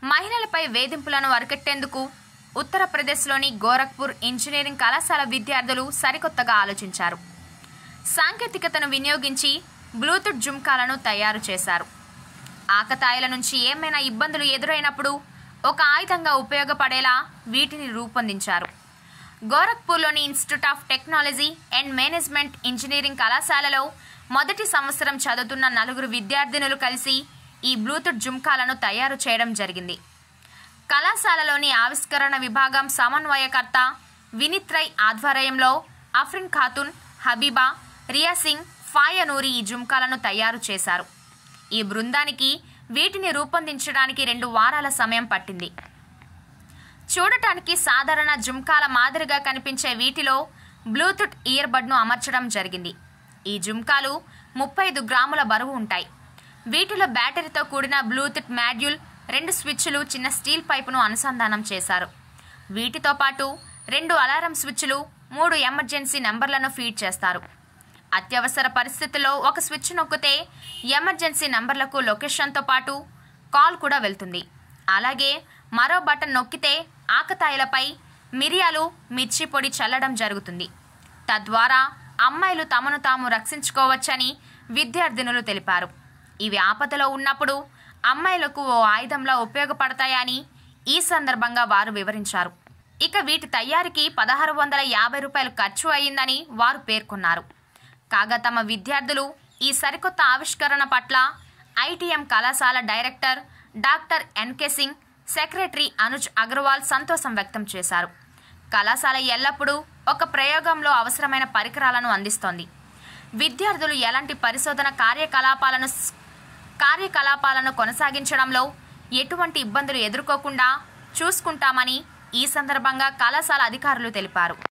మహిళలపై వేధింపులను అరికట్టేందుకు ఉత్తరప్రదేశ్లోని గోరఖ్పూర్ ఇంజనీరింగ్ కళాశాల విద్యార్థులు సరికొత్తగా ఆలోచించారు సాంకేతికతను వినియోగించి బ్లూటూత్ జుమ్కాలను తయారు చేశారు ఆకతాయిల నుంచి ఏమైనా ఇబ్బందులు ఎదురైనప్పుడు ఒక ఆయుధంగా ఉపయోగపడేలా వీటిని రూపొందించారు గోరఖ్పూర్లోని institute of technology and management engineering కళాశాలలో మొదటి సంవత్సరం చదువుతున్న నలుగురు విద్యార్థినులు కలిసి ఈ బ్లూటూత్ జుమ్కాలను తయారు చేయడం జరిగింది కళాశాలలోని ఆవిష్కరణ విభాగం సమన్వయకర్త వినిత్ రై ఆధ్వర్యంలో అఫ్రిన్ ఖాతున్ హబీబా రియా సింగ్ ఫాయనూరి ఈ జుమ్కాలను తయారు చేశారు ఈ బృందానికి వీటిని రూపొందించడానికి రెండు వారాల సమయం పట్టింది చూడటానికి సాధారణ జుమ్కాల మాదిరిగా కనిపించే వీటిలో బ్లూటూత్ ఇయర్బడ్ను అమర్చడం జరిగింది ఈ జుమ్కాలు ముప్పై ఐదు గ్రాముల బరువు ఉంటాయి వీటిలో బ్యాటరీతో కూడిన బ్లూటూత్ మాడ్యూల్ రెండు స్విచ్లు చిన్న స్టీల్ పైపును అనుసంధానం చేశారు వీటితో పాటు రెండు అలారం స్విచ్లు మూడు ఎమర్జెన్సీ నంబర్లను ఫీడ్ చేస్తారు అత్యవసర పరిస్థితుల్లో ఒక స్విచ్ నొక్కితే ఎమర్జెన్సీ నంబర్లకు లొకేషన్తో పాటు కాల్ కూడా వెళ్తుంది అలాగే మరో బటన్ నొక్కితే ఆకతాయిలపై మిరియాలు మిర్చి పొడి చల్లడం జరుగుతుంది తద్వారా అమ్మాయిలు తమను తాము రక్షించుకోవచ్చని విద్యార్థినులు తెలిపారు ఇవి ఆపదలో ఉన్నప్పుడు అమ్మాయిలకు ఓ ఆయుధంలా ఉపయోగపడతాయని ఈ సందర్భంగా వారు వివరించారు ఇక వీటి తయారీకి పదహారు వందల యాభై రూపాయలు ఖర్చు అయ్యిందని వారు పేర్కొన్నారు కాగా తమ విద్యార్థులు ఈ సరికొత్త ఆవిష్కరణ పట్ల ఐటీఎం కళాశాల director doctor NK Singh secretary Anuj Agarwal సంతోషం వ్యక్తం చేశారు కళాశాల ఎల్లప్పుడూ ఒక ప్రయోగంలో అవసరమైన పరికరాలను అందిస్తోంది విద్యార్థులు ఎలాంటి పరిశోధన కార్యకలాపాలను కార్యకలాపాలను కొనసాగించడంలో ఎటువంటి ఇబ్బందులు ఎదుర్కోకుండా చూసుకుంటామని ఈ సందర్భంగా కళాశాల అధికారులు తెలిపారు